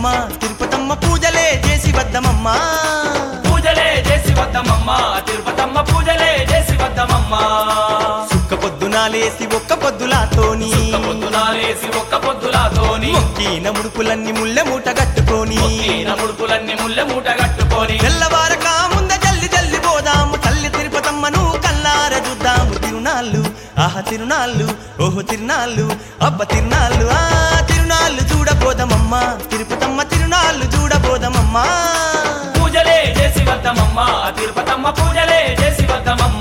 వద్దమమ్మ తిరుపతమ్మ పూజలే చేసి వద్దమమ్మ పూజలే చేసి వద్దమమ్మ తిరుపతమ్మ పూజలే చేసి వద్దమమ్మ సుక్క పొద్దునాలేసి ఒక్క పొద్దులాతోని ఒక్క పొద్దునాలేసి ఒక్క పొద్దులాతోని మొక్కిన ముడుపులన్నీ ముళ్ళె మూట కట్టుకొని మొక్కిన ముడుపులన్నీ ముల్లె మూట కట్టుకొని తెల్లవారక ముంద జల్లి జల్లి పోదాము తల్లి తిరుపతమ్మను కల్లార చూద్దాము తిరునాళ్ళు ఆహ తిరునాళ్ళు ఓహో తిరునాళ్ళు అబ్బ తిరునాళ్ళు ఆ తిరునాళ్ళు చూడబోదమమ్మ తిరుపతమ్మ తిరునాళ్ళు చూడబోదమమ్మా పూజలే చేసి వద్దమమ్మ తిరుపతమ్మ పూజలే చేసి వద్దమమ్మ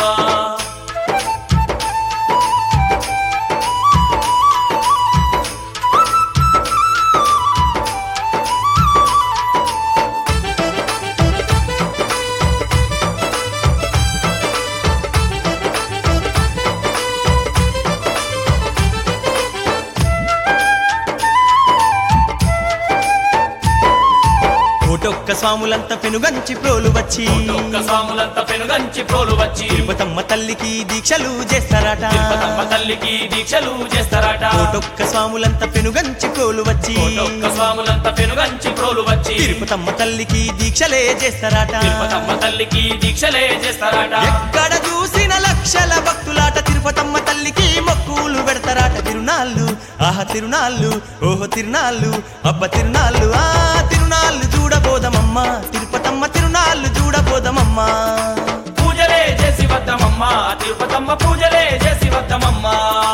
కోటొక్క స్వాములంతా పెనుగంచి ప్రోలు వచ్చి ఒక్క స్వాములంతా పెనుగంచి ప్రోలు వచ్చి తిరుపతమ్మ తల్లికి దీక్షలు చేస్తారట తిరుపతమ్మ తల్లికి దీక్షలు చేస్తారట కోటొక్క స్వాములంతా పెనుగంచి ప్రోలు వచ్చి ఒక్క స్వాములంతా పెనుగంచి ప్రోలు వచ్చి తిరుపతమ్మ తల్లికి దీక్షలే చేస్తారట తిరుపతమ్మ తల్లికి దీక్షలే చేస్తారట ఎక్కడ చూసిన లక్షల భక్తులాట తిరుపతమ్మ తల్లికి మొక్కులు పెడతారాట తిరునాళ్ళు ఆహ తిరునాళ్ళు ఓహో తిరునాళ్ళు అబ్బ తిరునాళ్ళు ఆ తిరునాళ్ళు చూడబోదమమ్మ తిరుపతమ్మ తిరునాళ్ళు చూడబోదమమ్మ పూజలే చేసి వద్దమమ్మ తిరుపతమ్మ పూజలే చేసి వద్దమమ్మ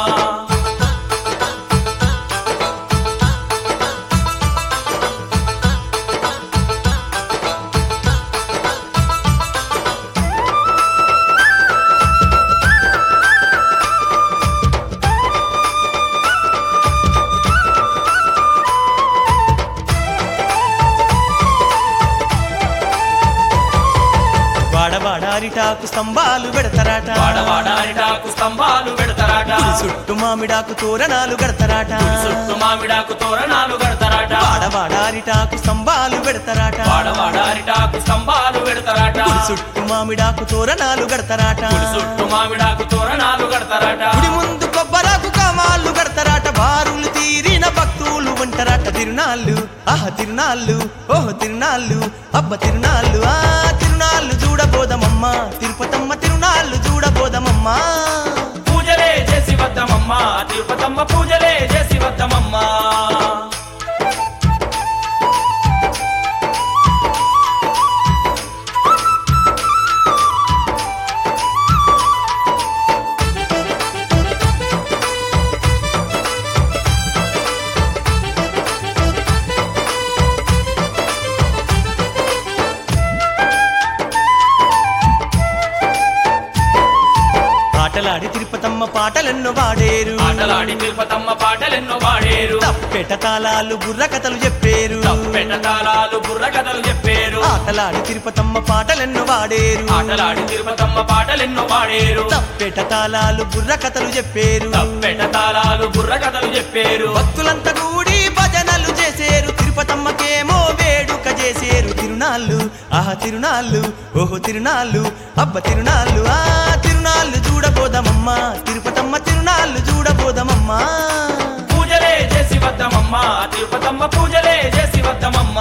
వాడవాడ అరిటాకు స్తంభాలు పెడతారాట వాడవాడ అరిటాకు స్తంభాలు పెడతారట గుడి చుట్టూ మామిడాకు తోరణాలు కడతారాట చుట్టూ మామిడాకు తోరణాలు కడతారట వాడవాడ అరిటాకు స్తంభాలు పెడతారాట వాడవాడ అరిటాకు స్తంభాలు పెడతారట గుడి చుట్టూ మామిడాకు తోరణాలు కడతారాట చుట్టూ మామిడాకు తోరణాలు కడతారట గుడి ముందు కొబ్బరాకు కామాళ్ళు కడతారాట బారులు తీరిన భక్తులు ఉంటారట తిరునాళ్ళు ఆహ తిరునాళ్ళు ఓహో తిరునాళ్ళు అబ్బ తిరునాళ్ళు ఆ తిరునాళ్ళు చూడబోదమమ్మ తిరుపతమ్మ తిరునాళ్ళు చూడబోదమమ్మ పూజలే చేసి వద్దమమ్మ తిరుపతమ్మ పూజలే చేసి వద్దమమ్మ ఆటలాడి తిరుపతమ్మ పాటలెన్నో వాడేరు ఆటలాడి తిరుపతమ్మ పాటలెన్నో పాడేరు తప్పెట తాళాలు బుర్ర కథలు చెప్పేరు తప్పెట తాళాలు బుర్ర కథలు చెప్పేరు ఆటలాడి తిరుపతమ్మ పాటలెన్నో వాడేరు ఆటలాడి తిరుపతమ్మ పాటలెన్నో పాడేరు తప్పెట తాళాలు బుర్ర కథలు చెప్పేరు తప్పెట తాళాలు బుర్ర కథలు చెప్పేరు భక్తులంతా కూడి భజనలు చేసేరు తిరుపతమ్మకేమో వేడుక చేసేరు తిరునాళ్ళు ఆహా తిరునాళ్ళు ఓహో తిరునాళ్ళు అబ్బ తిరునాళ్ళు ఆ తిరునాళ్ళు చూడబోదమమ్మ తిరుపతమ్మ తిరునాళ్ళు చూడబోదమమ్మ పూజలే చేసి వద్దమమ్మ తిరుపతమ్మ పూజలే చేసి వద్దమమ్మ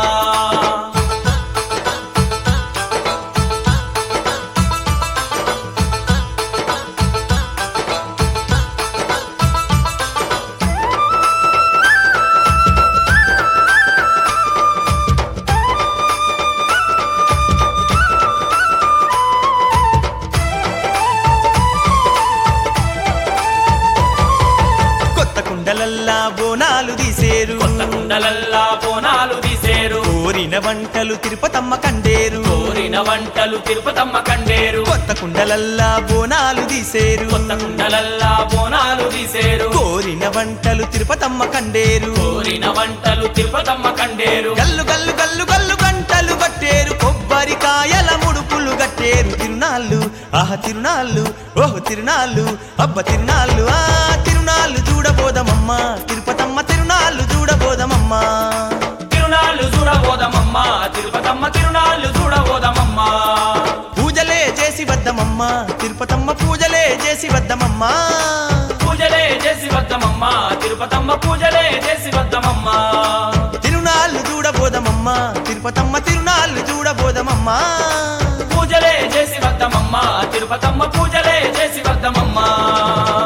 కొత్త కుండలల్లా బోనాలు తీసేరు కొత్త కుండలల్లా బోనాలు తీసేరు కోరిన వంటలు తిరుపతమ్మ కండేరు కోరిన వంటలు తిరుపతమ్మ కండేరు కొత్త కుండలల్లా బోనాలు తీసేరు కొత్త కుండలల్లా బోనాలు తీసేరు కోరిన వంటలు తిరుపతమ్మ కండేరు కోరిన వంటలు తిరుపతమ్మ కండేరు గల్లు గల్లు గల్లు గల్లు గంటలు కట్టేరు కొబ్బరికాయల ముడుపులు కట్టేరు తిరునాళ్ళు ఆహ తిరునాళ్ళు ఓహో తిరునాళ్ళు అబ్బ తిరునాళ్ళు ఆ తిరునాళ్ళు చూడబోదమమ్మ తిరుపతమ్మ తిరునాళ్ళు చూడబోదమమ్మ తిరునాళ్ళు చూడబోదమమ్మ తిరుపతమ్మ తిరునాళ్ళు చూడబోదమమ్మ పూజలే చేసి వద్దమమ్మ తిరుపతమ్మ పూజలే చేసి వద్దమమ్మ పూజలే చేసి వద్దమమ్మ తిరుపతమ్మ పూజలే చేసి వద్దమమ్మ తిరునాళ్ళు చూడ తిరుపతమ్మ తిరునాళ్ళు చూడబోదమమ్మా పూజలే చేసి వద్దమమ్మ తిరుపతమ్మ పూజలే చేసి వద్దమమ్మ